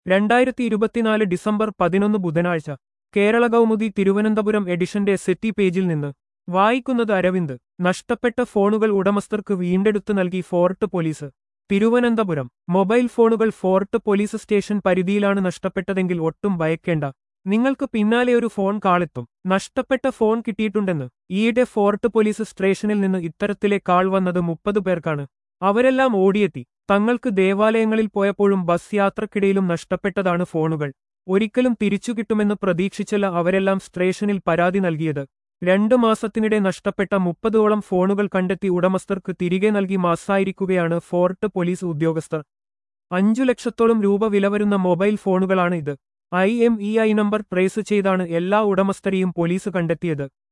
രണ്ടായിരത്തി ഇരുപത്തിനാല് ഡിസംബർ പതിനൊന്ന് ബുധനാഴ്ച കേരള കൗമുദി തിരുവനന്തപുരം എഡിഷന്റെ സെറ്റി പേജിൽ നിന്ന് വായിക്കുന്നത് അരവിന്ദ് നഷ്ടപ്പെട്ട ഫോണുകൾ ഉടമസ്ഥർക്ക് വീണ്ടെടുത്തു നൽകി ഫോർട്ട് പോലീസ് തിരുവനന്തപുരം മൊബൈൽ ഫോണുകൾ ഫോർട്ട് പോലീസ് സ്റ്റേഷൻ പരിധിയിലാണ് നഷ്ടപ്പെട്ടതെങ്കിൽ ഒട്ടും ഭയക്കേണ്ട നിങ്ങൾക്ക് പിന്നാലെ ഒരു ഫോൺ കാളെത്തും നഷ്ടപ്പെട്ട ഫോൺ കിട്ടിയിട്ടുണ്ടെന്ന് ഈയിടെ ഫോർട്ട് പോലീസ് സ്റ്റേഷനിൽ നിന്ന് ഇത്തരത്തിലെ കാൾ വന്നത് മുപ്പത് പേർക്കാണ് അവരെല്ലാം ഓടിയെത്തി തങ്ങൾക്ക് ദേവാലയങ്ങളിൽ പോയപ്പോഴും ബസ് യാത്രക്കിടയിലും നഷ്ടപ്പെട്ടതാണ് ഫോണുകൾ ഒരിക്കലും തിരിച്ചു കിട്ടുമെന്ന് പ്രതീക്ഷിച്ചല്ല അവരെല്ലാം സ്റ്റേഷനിൽ പരാതി നൽകിയത് രണ്ടു മാസത്തിനിടെ നഷ്ടപ്പെട്ട മുപ്പതോളം ഫോണുകൾ കണ്ടെത്തി ഉടമസ്ഥർക്ക് തിരികെ നൽകി മാസായിരിക്കുകയാണ് ഫോർട്ട് പോലീസ് ഉദ്യോഗസ്ഥർ അഞ്ചു ലക്ഷത്തോളം രൂപ വില വരുന്ന മൊബൈൽ ഫോണുകളാണ് ഇത് I M E I number trace ചെയ്താണ് എല്ലാ ഉടമസ്ഥരെയും പോലീസ് കണ്ടെത്തിയത്